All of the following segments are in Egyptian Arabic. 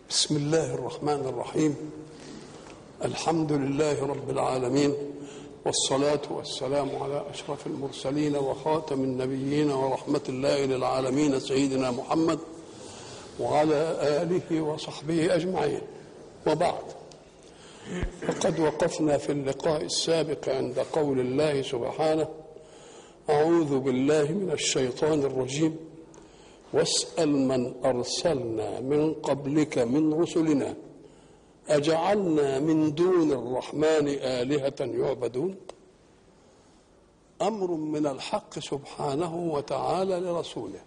بسم الله الرحمن الرحيم الحمد لله رب العالمين والصلاة والسلام على أشرف المرسلين وخاتم النبيين ورحمة الله للعالمين سيدنا محمد وعلى آله وصحبه أجمعين وبعد فقد وقفنا في اللقاء السابق عند قول الله سبحانه أعوذ بالله من الشيطان الرجيم واسأل من أرسلنا من قبلك من رسلنا أجعلنا من دون الرحمن آلهة يعبدون أمر من الحق سبحانه وتعالى لرسوله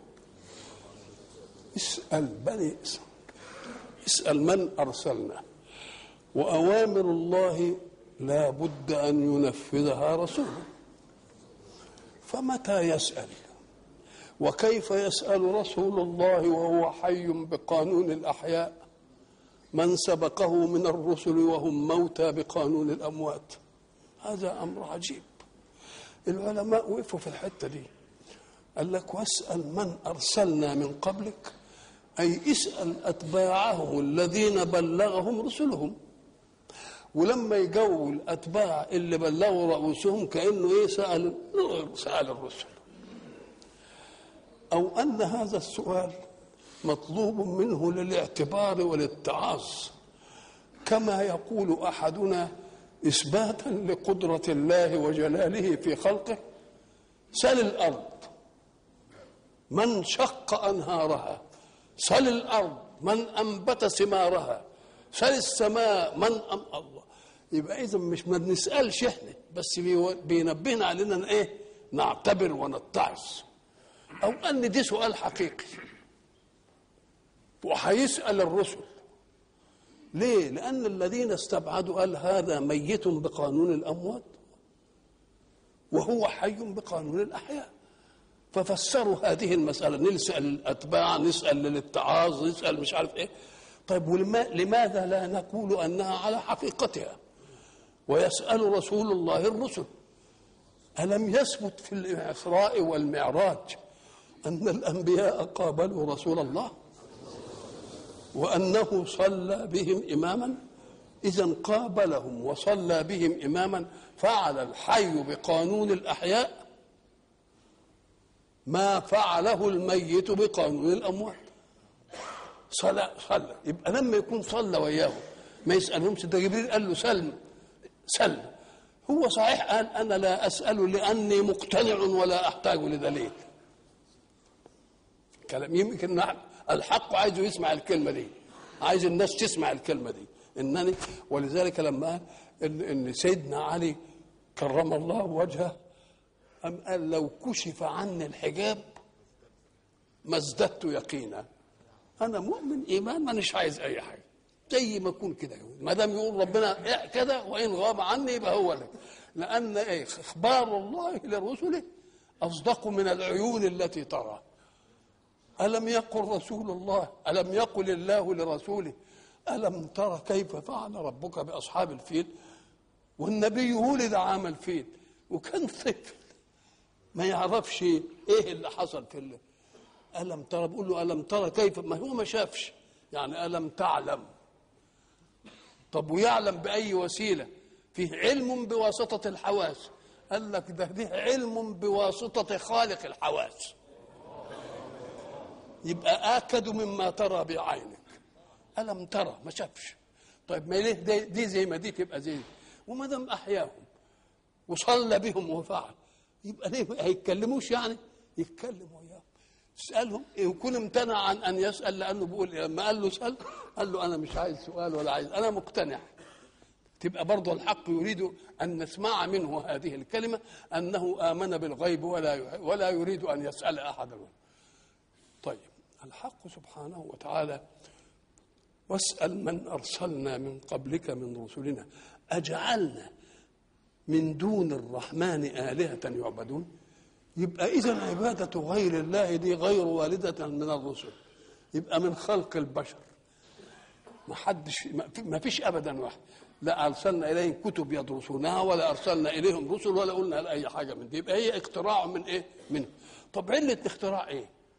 اسأل بني إسرائيل اسأل من أرسلنا وأوامر الله لا بد أن ينفذها رسوله فمتى يسأل وكيف يسأل رسول الله وهو حي بقانون الأحياء من سبقه من الرسل وهم موتى بقانون الأموات هذا أمر عجيب العلماء وقفوا في الحتة دي قال لك واسأل من أرسلنا من قبلك أي اسأل أتباعهم الذين بلغهم رسلهم ولما يجوا الأتباع اللي بلغوا رؤوسهم كأنه إيه سأل سأل الرسل أو أن هذا السؤال مطلوب منه للاعتبار والاتعاظ كما يقول أحدنا إثباتا لقدرة الله وجلاله في خلقه سل الأرض من شق أنهارها سل الأرض من أنبت ثمارها سل السماء من أم الله يبقى إذا مش ما بنسألش إحنا بس بينبهنا علينا إيه نعتبر ونتعظ أو أن دي سؤال حقيقي وهيسأل الرسل ليه؟ لأن الذين استبعدوا قال هذا ميت بقانون الأموات وهو حي بقانون الأحياء ففسروا هذه المسألة نسأل الأتباع نسأل للاتعاظ نسأل مش عارف إيه طيب لماذا لا نقول أنها على حقيقتها ويسأل رسول الله الرسل ألم يثبت في الإسراء والمعراج أن الأنبياء قابلوا رسول الله وأنه صلى بهم إماما إذا قابلهم وصلى بهم إماما فعل الحي بقانون الأحياء ما فعله الميت بقانون الأموات صلى صلى يبقى لما يكون صلى وياهم ما يسألهمش ده جبريل قال له سلم سلم هو صحيح قال أنا لا أسأل لأني مقتنع ولا أحتاج لدليل كلام يمكن نعم الحق عايزه يسمع الكلمه دي عايز الناس تسمع الكلمه دي انني ولذلك لما قال ان سيدنا علي كرم الله وجهه أم قال لو كشف عني الحجاب ما ازددت يقينا انا مؤمن ايمان مانيش عايز اي حاجه زي ما اكون كده ما دام يقول ربنا إيه كده وان غاب عني يبقى هو لك لان ايه اخبار الله لرسله اصدق من العيون التي ترى ألم يقل رسول الله ألم يقل الله لرسوله ألم ترى كيف فعل ربك بأصحاب الفيل والنبي ولد عام الفيل وكان طفل ما يعرفش ايه اللي حصل في اللي. ألم ترى بقول له ألم ترى كيف ما هو ما شافش يعني ألم تعلم طب ويعلم بأي وسيلة فيه علم بواسطة الحواس قال لك ده ده علم بواسطة خالق الحواس يبقى آكد مما ترى بعينك ألم ترى ما شافش طيب ما ليه دي, دي زي ما دي تبقى زي وما دام أحياهم وصلى بهم وفعل يبقى ليه هيتكلموش يعني يتكلموا وياهم اسألهم يكون امتنع عن أن يسأل لأنه بيقول لما قال له اسأل قال له أنا مش عايز سؤال ولا عايز أنا مقتنع تبقى برضه الحق يريد أن نسمع منه هذه الكلمة أنه آمن بالغيب ولا ولا يريد أن يسأل أحدا طيب الحق سبحانه وتعالى واسأل من أرسلنا من قبلك من رسلنا أجعلنا من دون الرحمن آلهة يعبدون يبقى إذا عبادة غير الله دي غير والدة من الرسل يبقى من خلق البشر ما حدش ما فيش ابدا واحد لا ارسلنا اليهم كتب يدرسونها ولا ارسلنا اليهم رسل ولا قلنا اي حاجه من دي يبقى هي اختراع من ايه؟ منه طب عله الاختراع ايه؟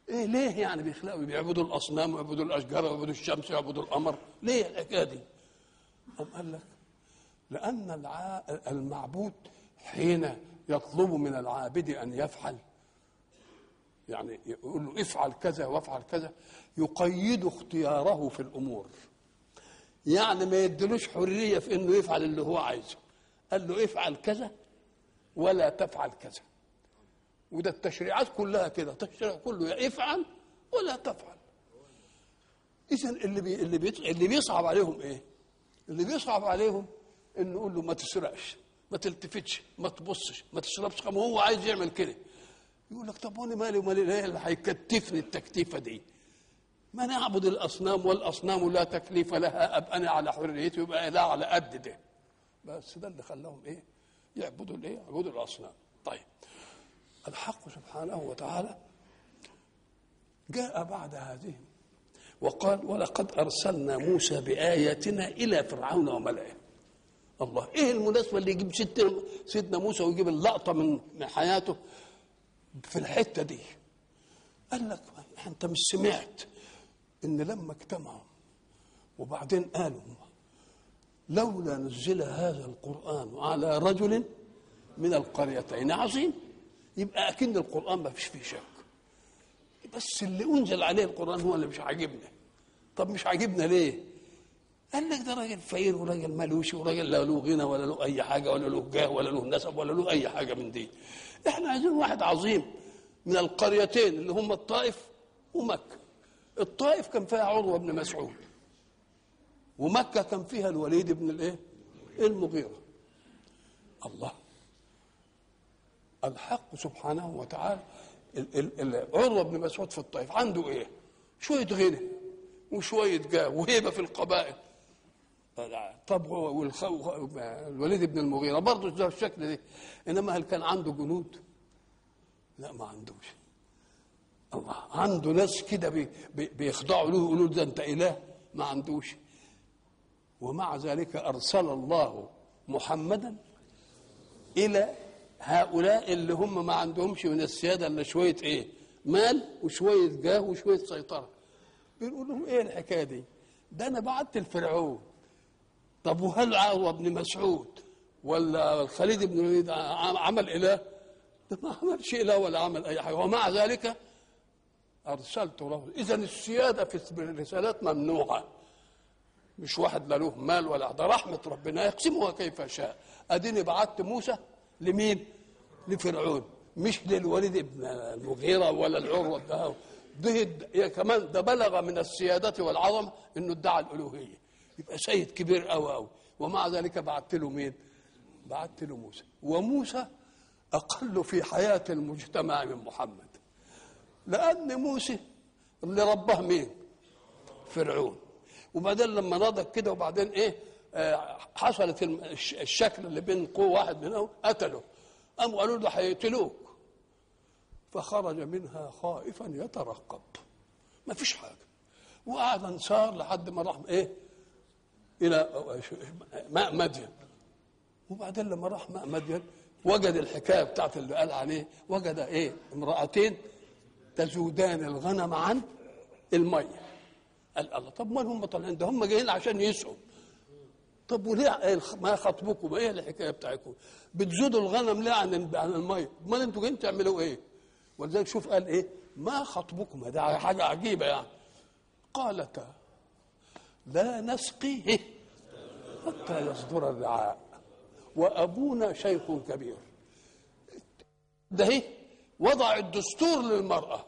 ايه ليه يعني بيخلقوا بيعبدوا الاصنام ويعبدوا الاشجار ويعبدوا الشمس ويعبدوا القمر ليه الحكايه دي قام قال لك لان الع... المعبود حين يطلب من العابد ان يفعل يعني يقول له افعل كذا وافعل كذا يقيد اختياره في الامور يعني ما يدلوش حريه في انه يفعل اللي هو عايزه قال له افعل كذا ولا تفعل كذا وده التشريعات كلها كده التشريع كله يا افعل ولا تفعل اذا اللي بي اللي بي اللي بيصعب عليهم ايه اللي بيصعب عليهم انه نقول له ما تسرقش ما تلتفتش ما تبصش ما تشربش خمر هو عايز يعمل كده يقول لك طب وانا مالي ومالي ايه اللي هيكتفني التكتيفه دي ما نعبد الاصنام والاصنام لا تكليف لها ابقى انا على حريتي يبقى لا على قد ده بس ده اللي خلاهم ايه يعبدوا الايه يعبدوا الاصنام طيب الحق سبحانه وتعالى جاء بعد هذه وقال ولقد ارسلنا موسى باياتنا الى فرعون وملئه الله ايه المناسبه اللي يجيب ست سيدنا موسى ويجيب اللقطه من من حياته في الحته دي قال لك انت مش سمعت ان لما اجتمعوا وبعدين قالوا لولا نزل هذا القران على رجل من القريتين عظيم يبقى اكيد القران ما فيش فيه شك بس اللي انزل عليه القران هو اللي مش عاجبنا طب مش عاجبنا ليه قال لك ده راجل فقير وراجل مالوش وراجل لا له غنى ولا له اي حاجه ولا له جاه ولا له نسب ولا له اي حاجه من دي احنا عايزين واحد عظيم من القريتين اللي هم الطائف ومكه الطائف كان فيها عروه بن مسعود ومكه كان فيها الوليد بن الايه المغيره الله الحق سبحانه وتعالى عروه بن مسعود في الطائف عنده ايه شويه غنى وشويه جاه وهيبه في القبائل طب هو والخو... الوليد بن المغيره برضه ده الشكل ده انما هل كان عنده جنود؟ لا ما عندوش الله عنده ناس كده بي... بي... بيخضعوا له يقولوا ده انت اله ما عندوش ومع ذلك ارسل الله محمدا الى هؤلاء اللي هم ما عندهمش من السياده الا شويه ايه؟ مال وشويه جاه وشويه سيطره بيقول لهم ايه الحكايه دي؟ ده انا بعت الفرعون طب وهل عروه بن مسعود ولا الخليد بن الوليد عمل اله؟ ده ما عملش اله ولا عمل اي حاجه ومع ذلك ارسلت له اذا السياده في الرسالات ممنوعه مش واحد لا له مال ولا ده رحمه ربنا يقسمها كيف شاء اديني بعت موسى لمين؟ لفرعون مش للوليد بن المغيره ولا العروه ده ده كمان ده بلغ من السيادة والعظمة انه ادعى الالوهية يبقى سيد كبير قوي قوي ومع ذلك بعت له مين؟ بعت له موسى وموسى اقل في حياة المجتمع من محمد لان موسى اللي رباه مين؟ فرعون وبعدين لما نضج كده وبعدين ايه آه حصلت الشكل اللي بين قوة واحد منهم قتله قاموا قالوا له هيقتلوك فخرج منها خائفا يترقب ما فيش حاجه وقعد انصار لحد ما راح ايه الى ماء مدين وبعدين لما راح ماء مدين وجد الحكايه بتاعت اللي قال عليه وجد ايه امراتين تزودان الغنم عن الميه قال الله طب ما هم طالعين ده هم جايين عشان يسقوا طب وليه ما خطبكم ايه الحكايه بتاعتكم بتزودوا الغنم ليه عن عن الميه امال انتوا جايين تعملوا ايه ولذلك شوف قال ايه ما خطبكم ده حاجه عجيبه يعني قالتا لا نسقي حتى يصدر الرعاء وابونا شيخ كبير ده ايه وضع الدستور للمراه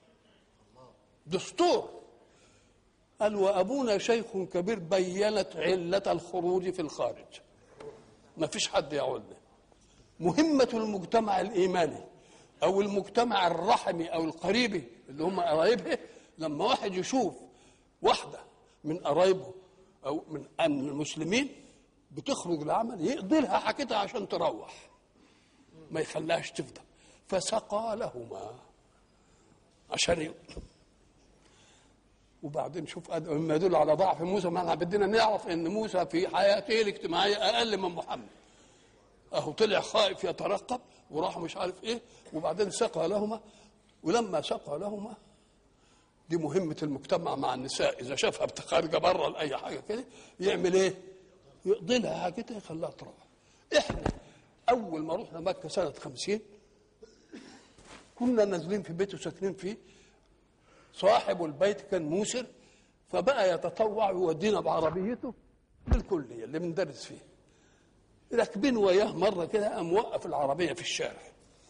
دستور قال وابونا شيخ كبير بينت عله الخروج في الخارج ما فيش حد يعودنا مهمه المجتمع الايماني او المجتمع الرحمي او القريبي اللي هم قرايبه لما واحد يشوف واحده من قرايبه او من المسلمين بتخرج العمل يقضي لها حاجتها عشان تروح ما يخليهاش تفضل فسقى لهما عشان ي... وبعدين شوف مما يدل على ضعف موسى ما احنا بدنا نعرف ان موسى في حياته الاجتماعيه اقل من محمد اهو طلع خائف يترقب وراح مش عارف ايه وبعدين سقى لهما ولما سقى لهما دي مهمة المجتمع مع النساء إذا شافها خارجة بره لأي حاجة كده يعمل إيه؟ يقضي لها حاجة يخليها تروح إحنا أول ما رحنا مكة سنة خمسين كنا نازلين في بيت وساكنين فيه صاحب البيت كان موسر فبقى يتطوع يودينا بعربيته للكلية اللي بندرس فيه راكبين وياه مرة كده قام وقف العربية في الشارع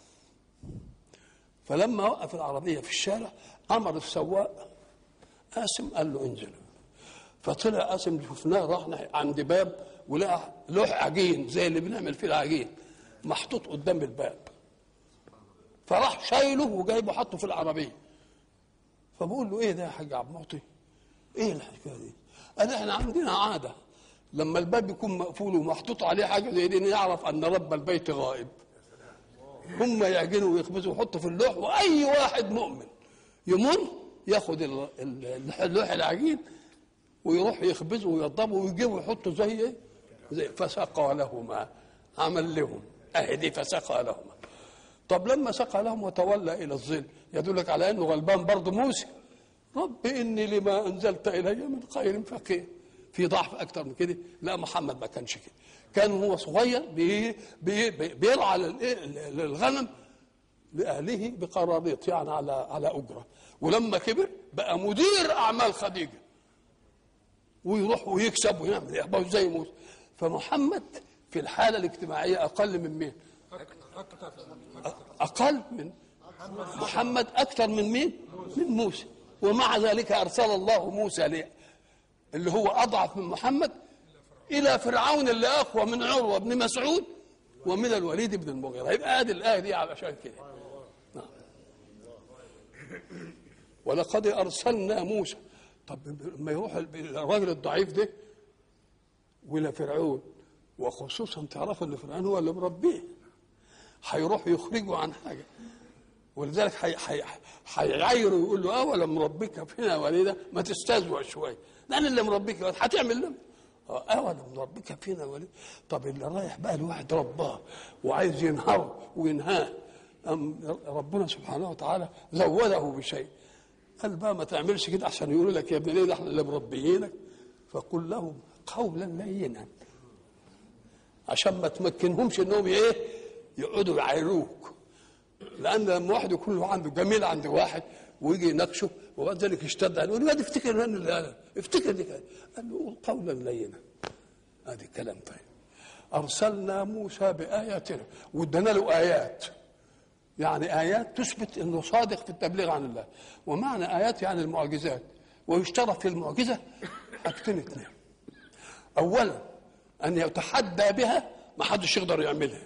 فلما وقف العربية في الشارع أمر السواق قاسم قال له انزل فطلع قاسم شفناه رحنا عند باب ولقى لوح عجين زي اللي بنعمل فيه العجين محطوط قدام الباب فراح شايله وجايبه حطه في العربيه فبقول له ايه ده يا حاج عبد المعطي ايه الحكايه دي قال احنا عندنا عاده لما الباب يكون مقفول ومحطوط عليه حاجه زي دي نعرف ان رب البيت غائب هم يعجنوا ويخبزوا ويحطوا في اللوح واي واحد مؤمن يمر ياخد ال- ال- اللوح العجين ويروح يخبزه ويضبه ويجيبه ويحطه زي ايه؟ زي فسقى لهما عمل لهم اهي دي فسقى لهما طب لما سقى لهم وتولى الى الظل يدلك على انه غلبان برضه موسى رب اني لما انزلت الي من خير فقير في ضعف اكتر من كده لا محمد ما كانش كده كان هو صغير بي بي بي بيرعى للإيه؟ للغنم لاهله بقراريط يعني على على اجره ولما كبر بقى مدير اعمال خديجه ويروح ويكسب ويعمل يحبه زي موسى فمحمد في الحاله الاجتماعيه اقل من مين؟ اقل من محمد اكثر من مين؟ من موسى ومع ذلك ارسل الله موسى ليه؟ اللي هو اضعف من محمد الى فرعون اللي اقوى من عروه بن مسعود ومن الوليد بن المغيره يبقى ادي الايه دي علشان كده نعم. ولقد ارسلنا موسى طب لما يروح الراجل الضعيف ده والى فرعون وخصوصا تعرفوا ان فرعون هو اللي مربيه هيروح يخرجه عن حاجه ولذلك حي- حي- هيعايره ويقول له اولم مربيك فينا وليدا ما تستهزئ شويه لان اللي مربيك هتعمل له آه، اولم مربيك فينا وليدا طب اللي رايح بقى الواحد رباه وعايز ينهره وينهاه أم ربنا سبحانه وتعالى زوده بشيء قال بقى ما تعملش كده عشان يقولوا لك يا ابن ليه ده احنا اللي مربيينك فقل لهم قولا لينا عشان ما تمكنهمش انهم ايه يقعدوا يعايروك لان لما واحد يكون له عنده جميل عند واحد ويجي يناقشه وبعد ذلك يشتد عليه يقول له يا دي افتكر ان اللي قالها افتكر دي كده قال له قول قولا لينا ادي الكلام طيب ارسلنا موسى باياتنا وادانا له ايات يعني ايات تثبت انه صادق في التبليغ عن الله ومعنى ايات يعني المعجزات ويشترط في المعجزه حاجتين اثنين اولا ان يتحدى بها ما حدش يقدر يعملها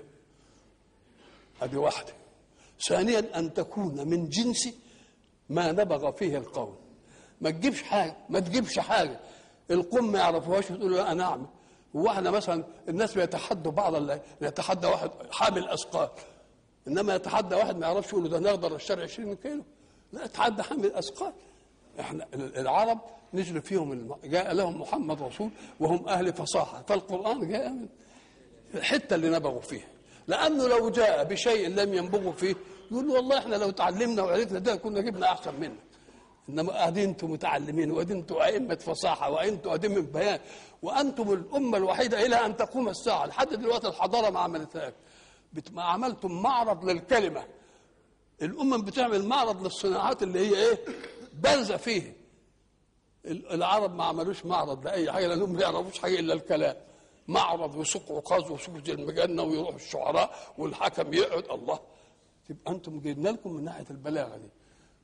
ادي واحده ثانيا ان تكون من جنس ما نبغ فيه القوم ما تجيبش حاجه ما تجيبش حاجه القوم ما يعرفوهاش وتقول له انا اعمل هو احنا مثلا الناس بيتحدوا بعض ال- يتحدى واحد حامل اثقال انما يتحدى واحد ما يعرفش يقول له ده نقدر الشرع 20 كيلو لا يتحدى حامل اثقال احنا ال- العرب نزل فيهم الم... جاء لهم محمد رسول وهم اهل فصاحه فالقران جاء من الحته اللي نبغوا فيها لانه لو جاء بشيء لم ينبغوا فيه يقول له والله احنا لو تعلمنا وعرفنا ده كنا جبنا احسن منك انما ادي انتم متعلمين وادي انتم ائمه فصاحه وانتم ائمه بيان وانتم الامه الوحيده الى ان تقوم الساعه لحد دلوقتي الحضاره ما عملتهاش بت- ما عملتم معرض للكلمه الامم بتعمل معرض للصناعات اللي هي ايه بارزه فيه ال- العرب ما عملوش معرض لاي حاجه لانهم ما يعرفوش حاجه الا الكلام معرض وسوق عكاظ وسوق زي المجنه ويروح الشعراء والحكم يقعد الله تبقى انتم جبنا لكم من ناحيه البلاغه دي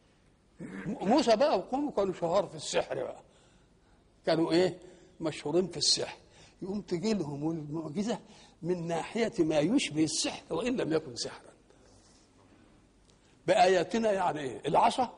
م- موسى بقى وقومه كانوا شهار في السحر بقى كانوا ايه مشهورين في السحر يقوم تجي لهم المعجزه من ناحيه ما يشبه السحر وان لم يكن سحرا باياتنا يعني ايه العصا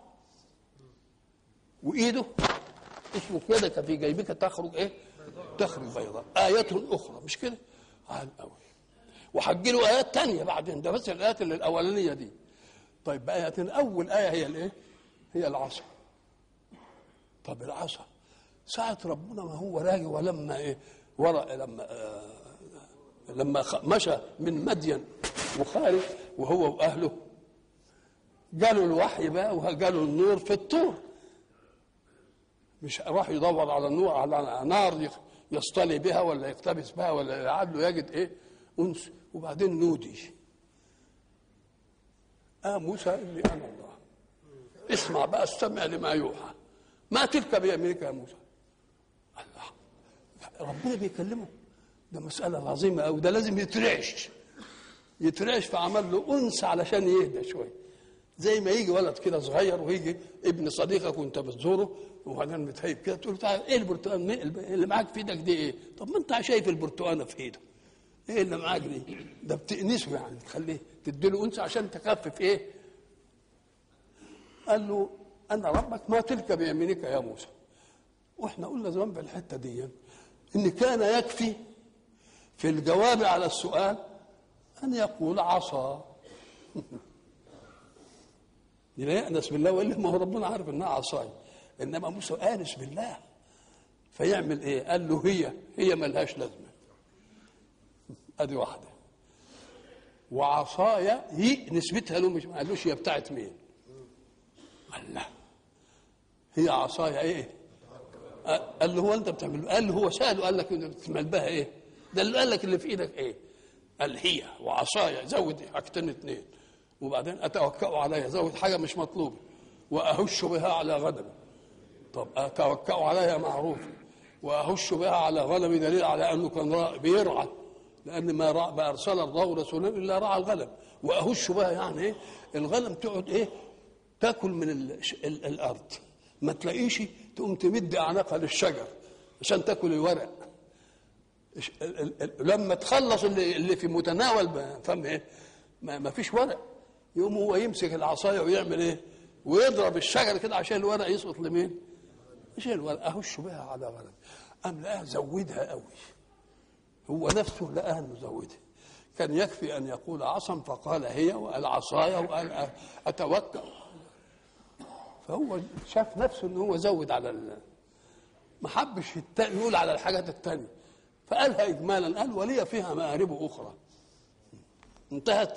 وايده اسمه يدك في جيبك تخرج ايه تخرج بيضاء آية أخرى مش كده على الأول وحج له آيات تانية بعدين ده بس الآيات اللي الأولانية دي طيب آية أول آية هي الإيه هي العصا طب العصا ساعة ربنا ما هو راجع ولما إيه ورا لما آه لما خ- مشى من مدين وخارج وهو وأهله جاله الوحي بقى وجاله النور في الطور مش راح يدور على النور على نار يصطلي بها ولا يقتبس بها ولا لعله يجد ايه انس وبعدين نودي آه موسى إني أنا الله اسمع بقى استمع لما يوحى ما تلك بيمينك يا موسى الله ربنا بيكلمه ده مسألة عظيمة أوي ده لازم يترعش يترعش فعمل له أنس علشان يهدى شوية زي ما يجي ولد كده صغير ويجي ابن صديقك وانت بتزوره وبعدين متهيب كده تقول له تعالى ايه البرتقال اللي معاك في ايدك دي ايه؟ طب ما انت شايف البرتقانه في ايده ايه اللي معاك دي؟ ده بتأنسه يعني تخليه تديله انس عشان تخفف ايه؟ قال له انا ربك ما تلك بيمينك يا موسى واحنا قلنا زمان في الحته دي ان كان يكفي في الجواب على السؤال ان يقول عصا لا يأنس بالله والا ما هو ربنا عارف انها عصاي انما موسى آنس بالله فيعمل ايه؟ قال له هي هي ملهاش لازمه ادي واحده وعصايا هي نسبتها له مش ما قالوش هي بتاعت مين قال لا هي عصايا ايه قال له هو انت بتعمل قال له هو ساله قال لك بتعمل بها ايه ده اللي قال لك اللي في ايدك ايه قال هي وعصايا زود حاجتين اثنين وبعدين اتوكا عليها زود حاجه مش مطلوبه واهش بها على غنم طب اتوكا عليها معروف واهش بها على غنم دليل على انه كان بيرعى لان ما رأى ما ارسل الله رسولا الا رعى الغنم واهش بها يعني ايه الغنم تقعد ايه تاكل من ال ال الارض ما تلاقيش تقوم تمد اعناقها للشجر عشان تاكل الورق لما تخلص اللي, اللي في متناول فم ايه ما, ما فيش ورق يقوم هو يمسك العصايه ويعمل ايه ويضرب الشجر كده عشان الورق يسقط لمين عشان الورق اهش بها على غنم ام لا زودها قوي هو نفسه لقاها انه زودها كان يكفي ان يقول عصا فقال هي وقال عصايا وقال اتوكل فهو شاف نفسه ان هو زود على ال... ما حبش يقول على الحاجات التانية فقالها اجمالا قال ولي فيها مآرب اخرى انتهت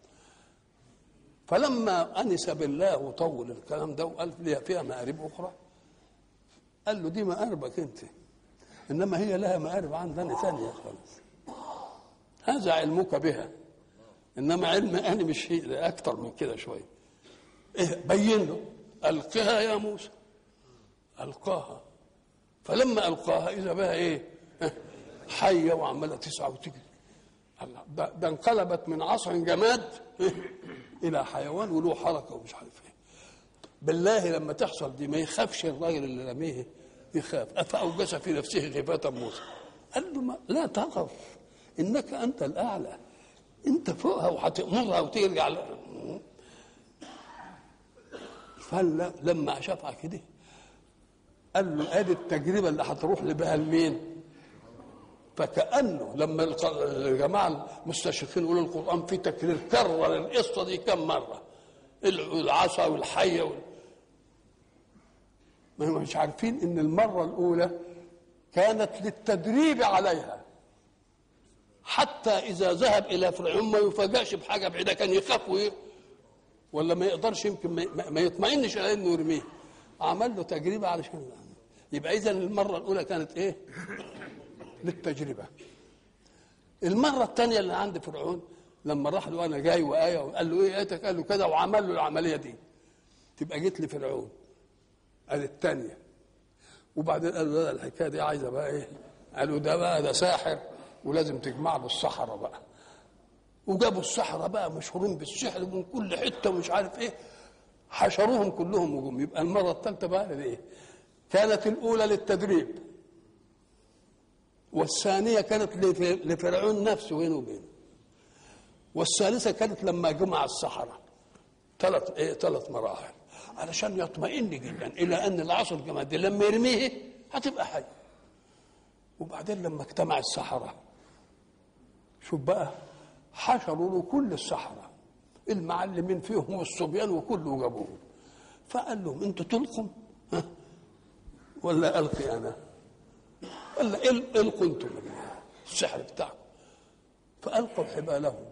فلما انس بالله وطول الكلام ده وقال لي فيها مآرب اخرى قال له دي مآربك انت انما هي لها مآرب عندنا ثانيه خالص هذا علمك بها انما علم انا مش هي اكتر من كده شويه إيه بين له القها يا موسى القاها فلما القاها اذا بها ايه حيه وعماله تسعى وتجري ده, ده انقلبت من عصر جماد الى حيوان وله حركه ومش عارف ايه بالله لما تحصل دي ما يخافش الراجل اللي رميه يخاف افاوجس في نفسه خيفه موسى قال له ما لا تخف انك انت الاعلى انت فوقها وهتامرها وترجع فلما شافها كده قال له ادي التجربه اللي هتروح بها لمين؟ فكانه لما الجماعه المستشرقين يقولوا القران في تكرير كرر القصه دي كم مره العصا والحيه وال... ما هم مش عارفين ان المره الاولى كانت للتدريب عليها حتى اذا ذهب الى فرعون ما يفاجئش بحاجه بعيده كان يخاف وي... ولا ما يقدرش يمكن ما, ما يطمئنش على انه يرميه عمل له تجربه علشان يبقى اذا المره الاولى كانت ايه للتجربه المره الثانيه اللي عند فرعون لما راح له انا جاي وايه وقال له ايه ايتك قال له كذا وعمل له العمليه دي تبقى جيت لفرعون قال الثانيه وبعدين قال له لا الحكايه دي عايزه بقى ايه قالوا ده بقى ده ساحر ولازم تجمع له الصحراء بقى وجابوا الصحراء بقى مشهورين بالسحر من كل حته ومش عارف ايه حشروهم كلهم وجم يبقى المره الثالثه بقى ايه كانت الاولى للتدريب والثانيه كانت لفرعون نفسه بينه وبينه والثالثه كانت لما جمع الصحراء ثلاث ايه ثلاث مراحل علشان يطمئن جدا الى ان العصر الجماد لما يرميه هتبقى حي وبعدين لما اجتمع السحرة شوف بقى حشروا له كل السحرة المعلمين فيهم والصبيان وكله جابوهم فقال لهم انتوا تلقوا ها؟ ولا القي انا ولا القوا انتم السحر بتاعكم فالقوا حبالهم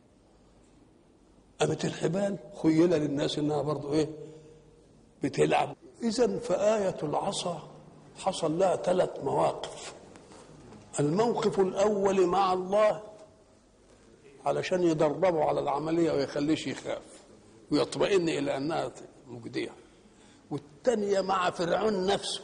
قامت الحبال خيل للناس انها برضو ايه بتلعب اذا فآية العصا حصل لها ثلاث مواقف الموقف الاول مع الله علشان يدربه على العمليه ويخليش يخاف ويطمئن الى انها مجديه والثانيه مع فرعون نفسه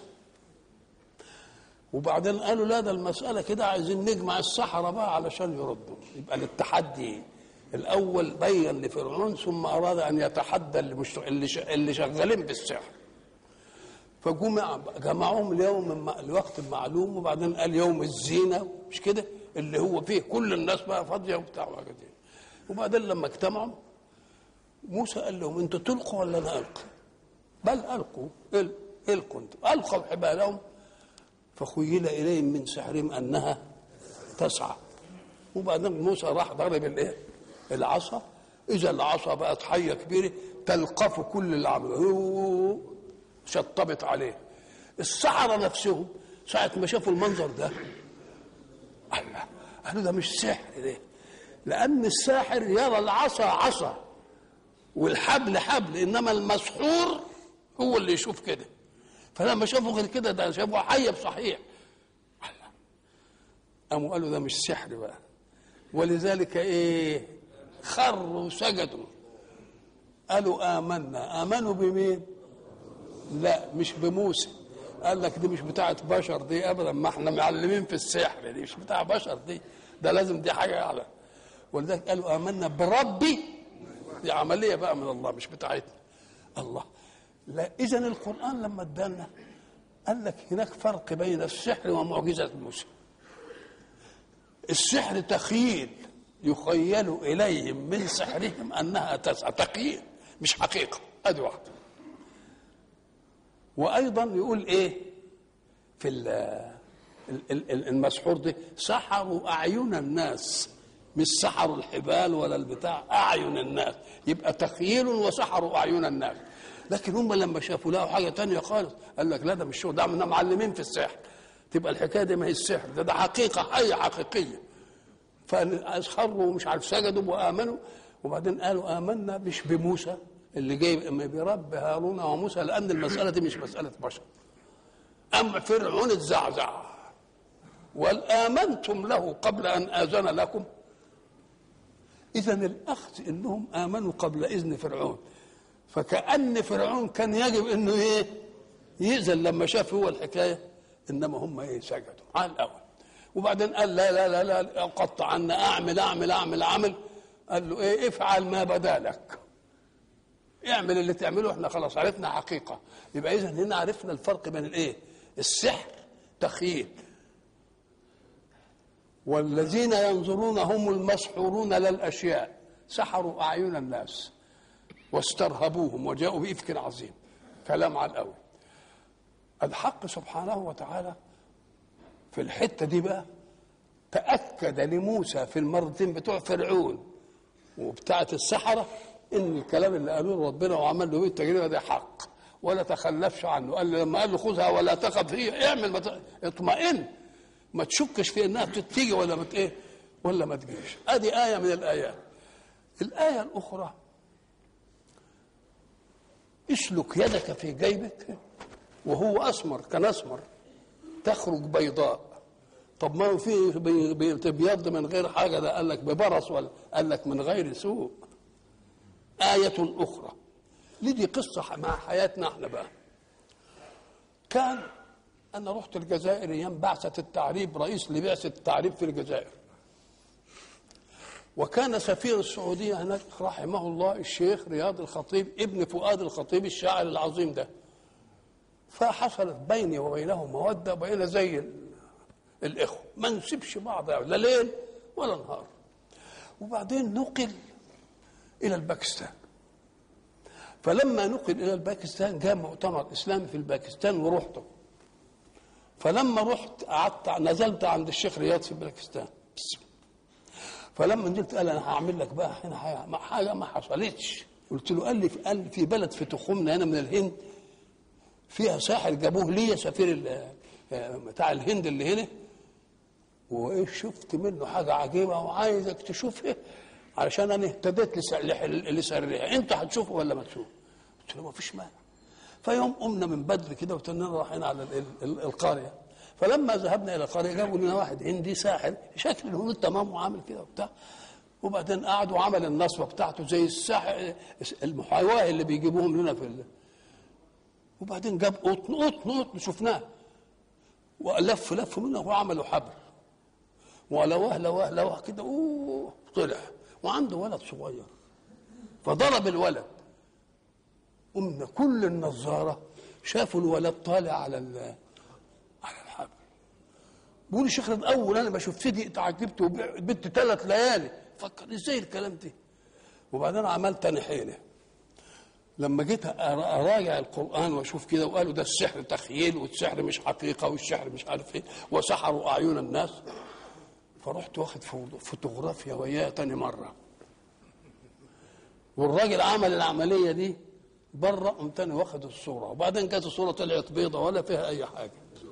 وبعدين قالوا لا ده المساله كده عايزين نجمع السحره بقى علشان يردوا يبقى التحدي الاول بين لفرعون ثم اراد ان يتحدى اللي, مش اللي, ش... اللي شغالين بالسحر فجمع جمعوهم ليوم لوقت معلوم وبعدين قال يوم الزينه مش كده اللي هو فيه كل الناس بقى فاضيه وبتاع وحاجات دي وبعدين لما اجتمعوا موسى قال لهم انتوا تلقوا ولا انا القي؟ بل القوا القوا انتوا القوا حبالهم فخيل اليهم من سحرهم انها تسعى وبعدين موسى راح ضرب الايه؟ العصا اذا العصا بقت حيه كبيره تلقف كل اللي عمله شطبت عليه السحرة نفسهم ساعة ما شافوا المنظر ده الله قالوا ده مش سحر ده لأن الساحر يرى العصا عصا والحبل حبل إنما المسحور هو اللي يشوف كده فلما شافوا غير كده ده شافوا حي بصحيح الله قاموا قالوا ده مش سحر بقى ولذلك ايه خروا وسجدوا قالوا آمنا آمنوا بمين؟ لا مش بموسى قال لك دي مش بتاعت بشر دي ابدا ما احنا معلمين في السحر دي مش بتاع بشر دي ده لازم دي حاجه اعلى ولذلك قالوا امنا بربي دي عمليه بقى من الله مش بتاعتنا الله لا اذا القران لما ادانا قال لك هناك فرق بين السحر ومعجزه موسى السحر تخيل يخيل اليهم من سحرهم انها تسعى تخيل مش حقيقه ادي واحده وايضا يقول ايه في المسحور ده سحروا اعين الناس مش سحروا الحبال ولا البتاع اعين الناس يبقى تخيل وسحروا اعين الناس لكن هم لما شافوا لقوا حاجه تانية خالص قال لك لا ده مش شغل ده احنا معلمين في السحر تبقى الحكايه دي ما هي السحر ده ده حقيقه حيه حقيقيه فاسخروا ومش عارف سجدوا وامنوا وبعدين قالوا امنا مش بموسى اللي جاي برب هارون وموسى لان المساله دي مش مساله بشر اما فرعون اتزعزع وقال امنتم له قبل ان اذن لكم اذا الاخذ انهم امنوا قبل اذن فرعون فكان فرعون كان يجب انه ايه يأذن لما شاف هو الحكايه انما هم ايه سجدوا على الاول وبعدين قال لا لا لا لا قطع عنا اعمل اعمل اعمل اعمل قال له ايه افعل ما بدا لك اعمل اللي تعمله احنا خلاص عرفنا حقيقه يبقى اذا هنا عرفنا الفرق بين الايه السحر تخيل والذين ينظرون هم المسحورون للاشياء سحروا اعين الناس واسترهبوهم وجاءوا بافك عظيم كلام على الاول الحق سبحانه وتعالى في الحته دي بقى تاكد لموسى في المرتين بتوع فرعون وبتاعه السحره ان الكلام اللي قالوه ربنا وعمل له التجربه ده حق ولا تخلفش عنه قال لما قال له خذها ولا تخف هي اعمل ما اطمئن ما تشكش في انها تيجي ولا ما ايه ولا ما تجيش ادي ايه من الايات الايه الاخرى اسلك يدك في جيبك وهو اسمر كان اسمر تخرج بيضاء طب ما هو في بيض من غير حاجه ده قال لك ببرص ولا قال لك من غير سوء آية أخرى لدي قصة مع حياتنا احنا بقى كان أنا رحت الجزائر أيام بعثة التعريب رئيس لبعثة التعريب في الجزائر وكان سفير السعودية هناك رحمه الله الشيخ رياض الخطيب ابن فؤاد الخطيب الشاعر العظيم ده فحصلت بيني وبينه مودة بين زي الإخوة ما نسيبش بعض لا ليل ولا نهار وبعدين نقل الى الباكستان فلما نقل الى الباكستان جاء مؤتمر اسلامي في الباكستان ورحته فلما رحت قعدت نزلت عند الشيخ رياض في باكستان فلما نزلت قال انا هعمل لك بقى هنا حاجه ما حصلتش قلت له قال لي قال لي في بلد في تخومنا هنا من الهند فيها ساحر جابوه ليا سفير بتاع الهند اللي هنا وايه شفت منه حاجه عجيبه وعايزك تشوفها علشان انا اهتديت لسرها انت هتشوفه ولا ما تشوفه قلت له ما فيش مانع فيوم قمنا من بدري كده وتنين رايحين على ال- ال- القريه فلما ذهبنا الى القريه جابوا لنا واحد هندي ساحر شكل الهنود تمام وعامل كده وبتاع وبعدين قعد وعمل النصبه بتاعته زي الساحر المحاواه اللي بيجيبوهم لنا في ال... وبعدين جاب قطن قطن قطن شفناه ولف لف منه وعملوا حبل ولواه لواه لواه كده اوه طلع وعنده ولد صغير فضرب الولد قمنا كل النظاره شافوا الولد طالع على ال- على الحبل بيقول الشيخ رضا اول انا ما شفت دي اتعجبت وبنت ثلاث ليالي فكر ازاي الكلام ده وبعدين عملت تاني حيله لما جيت أرا- اراجع القران واشوف كده وقالوا ده السحر تخيل والسحر مش حقيقه والسحر مش عارف ايه وسحروا اعين الناس فرحت واخد فوتو- فوتوغرافيا وياه تاني مره والراجل عمل العمليه دي بره قمت تاني واخد الصوره وبعدين كانت الصوره طلعت بيضه ولا فيها اي حاجه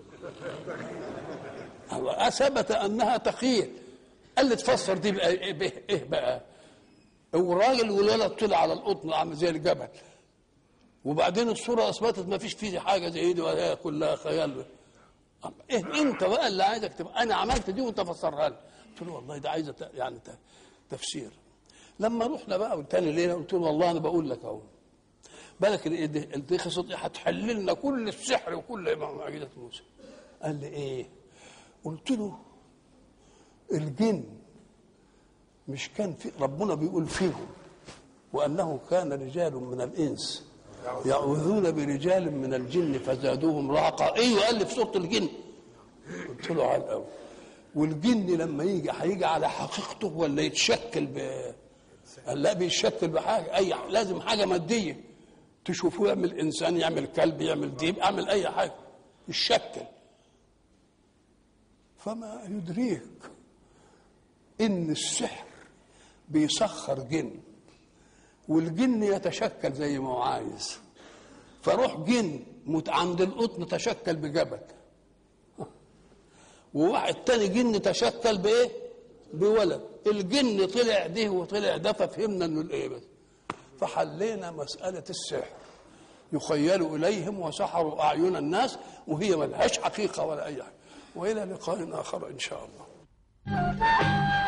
الله ثبت انها تخيل قال لي تفسر دي بقى ايه بقى, إيه بقى؟ والراجل والولد طلع على القطن عامل زي الجبل وبعدين الصوره اثبتت ما فيش فيه حاجه زي دي ولا هي كلها خيال ايه انت بقى اللي عايزك تبقى انا عملت دي وانت فسرها لي قلت له والله ده عايزه ت- يعني ت- تفسير لما رحنا بقى تاني ليله قلت له والله انا بقول لك اهو بالك ال- ال- دي قصه دي هتحل لنا كل السحر وكل معجزه موسى قال لي ايه قلت له الجن مش كان في ربنا بيقول فيهم وانه كان رجال من الانس يعوذون برجال من الجن فزادوهم رهقا ايوه قال لي في سوره الجن قلت له على الاول والجن لما يجي هيجي على حقيقته ولا يتشكل ب قال لا بيتشكل بحاجه اي لازم حاجه ماديه تشوفوه يعمل انسان يعمل كلب يعمل ديب يعمل اي حاجه يتشكل فما يدريك ان السحر بيسخر جن والجن يتشكل زي ما هو عايز فروح جن مت عند القطن تشكل بجبل وواحد تاني جن تشكل بايه بولد الجن طلع ده وطلع ده ففهمنا انه الايه بس فحلينا مسألة السحر يخيل إليهم وسحروا أعين الناس وهي ملهاش حقيقة ولا أي حاجة وإلى لقاء آخر إن شاء الله